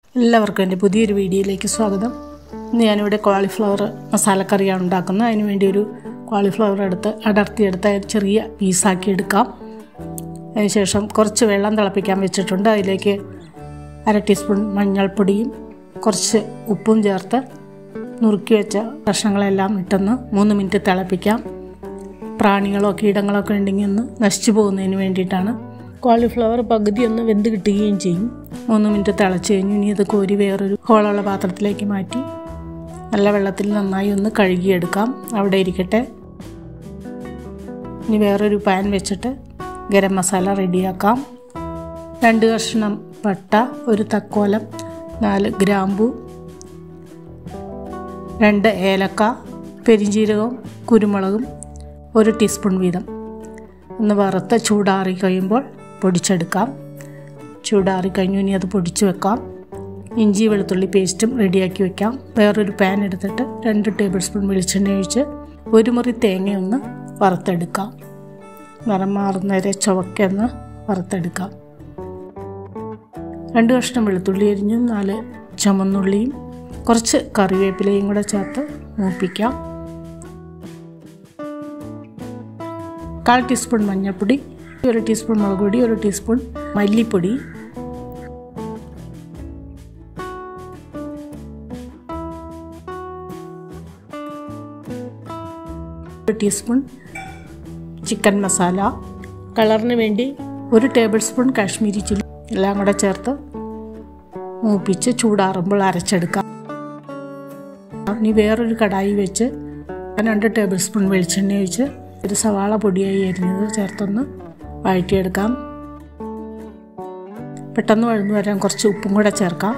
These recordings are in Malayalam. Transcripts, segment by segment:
എല്ലാവർക്കും എൻ്റെ പുതിയൊരു വീഡിയോയിലേക്ക് സ്വാഗതം ഇന്ന് ഞാനിവിടെ കോളിഫ്ലവർ മസാലക്കറിയാണ് ഉണ്ടാക്കുന്നത് അതിന് വേണ്ടി ഒരു കോളിഫ്ലവർ എടുത്ത് അടർത്തിയെടുത്ത് ചെറിയ പീസാക്കി എടുക്കാം അതിനുശേഷം കുറച്ച് വെള്ളം തിളപ്പിക്കാൻ വെച്ചിട്ടുണ്ട് അതിലേക്ക് അര ടീസ്പൂൺ മഞ്ഞൾപ്പൊടിയും കുറച്ച് ഉപ്പും ചേർത്ത് നുറുക്കി വെച്ച കഷ്ണങ്ങളെല്ലാം ഇട്ടൊന്ന് മൂന്ന് മിനിറ്റ് തിളപ്പിക്കാം പ്രാണികളോ കീടങ്ങളോ ഒക്കെ ഉണ്ടെങ്കിൽ ഒന്ന് നശിച്ചു പോകുന്നതിന് വേണ്ടിയിട്ടാണ് കോളിഫ്ലവർ പകുതി ഒന്ന് വെന്ത് കിട്ടുകയും ചെയ്യും മൂന്ന് മിനിറ്റ് തിളച്ച് കഴിഞ്ഞു ഇനി ഇത് കോരി വേറൊരു ഹോളുള്ള പാത്രത്തിലേക്ക് മാറ്റി നല്ല വെള്ളത്തിൽ നന്നായി ഒന്ന് കഴുകിയെടുക്കാം അവിടെ ഇരിക്കട്ടെ ഇനി വേറൊരു പാൻ വെച്ചിട്ട് ഗരം മസാല റെഡിയാക്കാം രണ്ട് കഷ്ണം പട്ട ഒരു തക്കോലം നാല് ഗ്രാമ്പു രണ്ട് ഏലക്ക പെരിഞ്ജീരകവും കുരുമുളകും ഒരു ടീസ്പൂൺ വീതം ഒന്ന് വറുത്ത് ചൂടാറി കഴിയുമ്പോൾ പൊടിച്ചെടുക്കാം ചൂടാറി കഴിഞ്ഞു ഇനി അത് പൊടിച്ച് വെക്കാം ഇഞ്ചി വെളുത്തുള്ളി പേസ്റ്റും റെഡിയാക്കി വെക്കാം വേറൊരു പാൻ എടുത്തിട്ട് രണ്ട് ടേബിൾ സ്പൂൺ വെളിച്ചെണ്ണ ഒഴിച്ച് ഒരു മുറി തേങ്ങയൊന്ന് വറുത്തെടുക്കാം നിറം മാറുന്നവരെ ചുവക്കൊന്ന് വറുത്തെടുക്കാം രണ്ട് കഷ്ണം വെളുത്തുള്ളി അരിഞ്ഞും നാല് ചുമന്നുള്ളിയും കുറച്ച് കറിവേപ്പിലയും കൂടെ ചേർത്ത് മൂപ്പിക്കാം കാൽ ടീസ്പൂൺ മഞ്ഞൾപ്പൊടി ഒരു ടീസ്പൂൺ മുളക് പൊടി ഒരു ടീസ്പൂൺ മല്ലിപ്പൊടി ഒരു ടീസ്പൂൺ ചിക്കൻ മസാല കളറിന് വേണ്ടി ഒരു ടേബിൾ സ്പൂൺ കാശ്മീരി ചില്ലി എല്ലാം കൂടെ ചേർത്ത് മൂപ്പിച്ച് ചൂടാറുമ്പോൾ അരച്ചെടുക്കാം ഇനി വേറൊരു കടായി വെച്ച് രണ്ട് ടേബിൾ സ്പൂൺ വെളിച്ചെണ്ണ ഒഴിച്ച് ഒരു സവാള പൊടിയായി അരിഞ്ഞത് ചേർത്തൊന്ന് വഴറ്റിയെടുക്കാം പെട്ടെന്ന് വഴന്നു വരാൻ കുറച്ച് ഉപ്പും കൂടെ ചേർക്കാം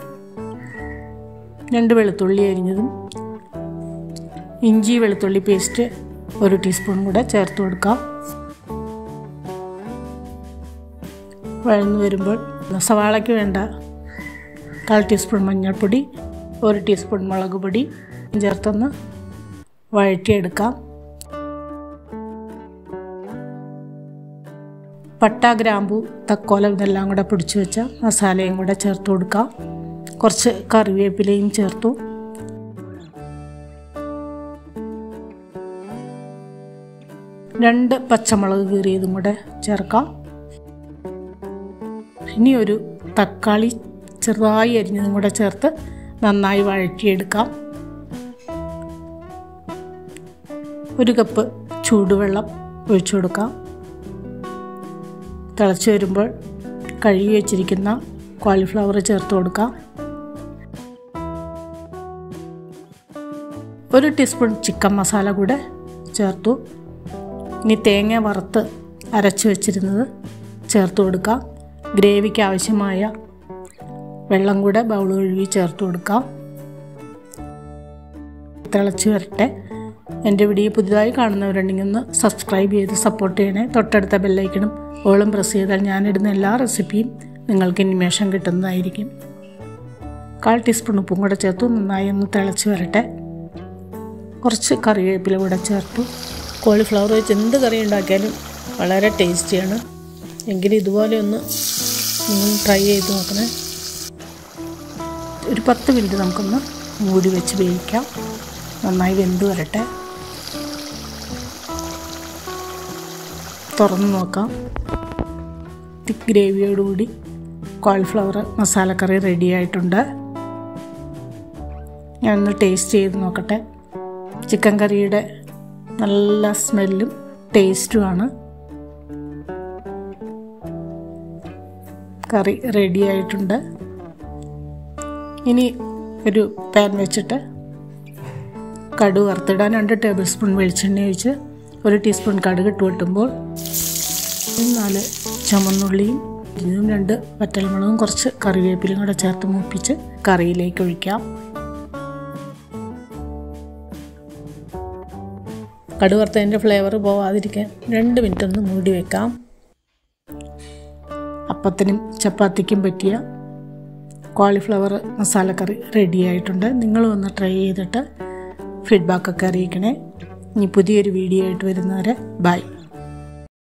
രണ്ട് വെളുത്തുള്ളി അരിഞ്ഞതും ഇഞ്ചി വെളുത്തുള്ളി പേസ്റ്റ് ഒരു ടീസ്പൂൺ കൂടെ ചേർത്ത് കൊടുക്കാം വഴന്നു വരുമ്പോൾ സവാളയ്ക്ക് വേണ്ട കാൽ ടീസ്പൂൺ മഞ്ഞൾപ്പൊടി ഒരു ടീസ്പൂൺ മുളക് പൊടി ചേർത്തൊന്ന് വഴറ്റിയെടുക്കാം പട്ട ഗ്രാമ്പു തക്കോലം ഇതെല്ലാം കൂടെ പൊടിച്ച് വെച്ച മസാലയും കൂടെ ചേർത്ത് കൊടുക്കാം കുറച്ച് കറിവേപ്പിലയും ചേർത്തു രണ്ട് പച്ചമുളക് കീറിയതും കൂടെ ചേർക്കാം ഇനി ഒരു തക്കാളി ചെറുതായി അരിഞ്ഞതും കൂടെ ചേർത്ത് നന്നായി വഴറ്റിയെടുക്കാം ഒരു കപ്പ് ചൂടുവെള്ളം ഒഴിച്ചു കൊടുക്കാം തിളച്ച് വരുമ്പോൾ കഴുകി വെച്ചിരിക്കുന്ന കോളിഫ്ലവർ ചേർത്ത് കൊടുക്കാം ഒരു ടീസ്പൂൺ ചിക്കൻ മസാല കൂടെ ചേർത്തു ഇനി തേങ്ങ വറുത്ത് അരച്ച് വെച്ചിരുന്നത് ചേർത്ത് കൊടുക്കാം ഗ്രേവിക്ക് ആവശ്യമായ വെള്ളം കൂടെ ബൗൾ കഴുകി ചേർത്ത് കൊടുക്കാം തിളച്ച് വരട്ടെ എൻ്റെ വീഡിയോ പുതുതായി കാണുന്നവരുണ്ടെങ്കിൽ ഒന്ന് സബ്സ്ക്രൈബ് ചെയ്ത് സപ്പോർട്ട് ചെയ്യണേ തൊട്ടടുത്ത ബെല്ലൈക്കണും ഓളം പ്രസ് ചെയ്താൽ ഞാനിടുന്ന എല്ലാ റെസിപ്പിയും നിങ്ങൾക്ക് ഇനിമേഷം കിട്ടുന്നതായിരിക്കും കാൽ ടീസ്പൂൺ ഉപ്പും കൂടെ ചേർത്തു നന്നായി ഒന്ന് തിളച്ച് വരട്ടെ കുറച്ച് കറിവേപ്പില കൂടെ ചേർത്തു കോളിഫ്ലവർ വെച്ച് എന്ത് കറി ഉണ്ടാക്കിയാലും വളരെ ടേസ്റ്റിയാണ് എങ്കിലും ഇതുപോലെ ഒന്ന് നിങ്ങൾ ട്രൈ ചെയ്ത് നോക്കണേ ഒരു പത്ത് മിനിറ്റ് നമുക്കൊന്ന് മൂടി വെച്ച് വേവിക്കാം നന്നായി വെന്ത് വരട്ടെ തുറന്ന് നോക്കാം തിക്ക് ഗ്രേവിയോടുകൂടി കോളിഫ്ലവർ മസാലക്കറി റെഡി ആയിട്ടുണ്ട് ഞാനൊന്ന് ടേസ്റ്റ് ചെയ്ത് നോക്കട്ടെ ചിക്കൻ കറിയുടെ നല്ല സ്മെല്ലും ടേസ്റ്റുമാണ് കറി റെഡി ആയിട്ടുണ്ട് ഇനി ഒരു പാൻ വെച്ചിട്ട് കടു വറുത്തിടാൻ രണ്ട് ടേബിൾ സ്പൂൺ വെളിച്ചെണ്ണ ഒഴിച്ച് ഒരു ടീസ്പൂൺ കടുക് ഇട്ട് വെട്ടുമ്പോൾ നാല് ചുമന്നുള്ളിയും ഇതും രണ്ട് വറ്റൽമുളകും കുറച്ച് കറിവേപ്പിലയും കൂടെ ചേർത്ത് മൂപ്പിച്ച് കറിയിലേക്ക് ഒഴിക്കാം കടുക് വറുത്തതിൻ്റെ ഫ്ലേവർ പോവാതിരിക്കാൻ രണ്ട് മിനിറ്റ് ഒന്ന് മൂടി വെക്കാം അപ്പത്തിനും ചപ്പാത്തിക്കും പറ്റിയ കോളിഫ്ലവർ മസാലക്കറി റെഡി ആയിട്ടുണ്ട് നിങ്ങളും ഒന്ന് ട്രൈ ചെയ്തിട്ട് ഫീഡ്ബാക്കൊക്കെ അറിയിക്കണേ ഇനി പുതിയൊരു വീഡിയോ ആയിട്ട് വരുന്നവരെ ബൈ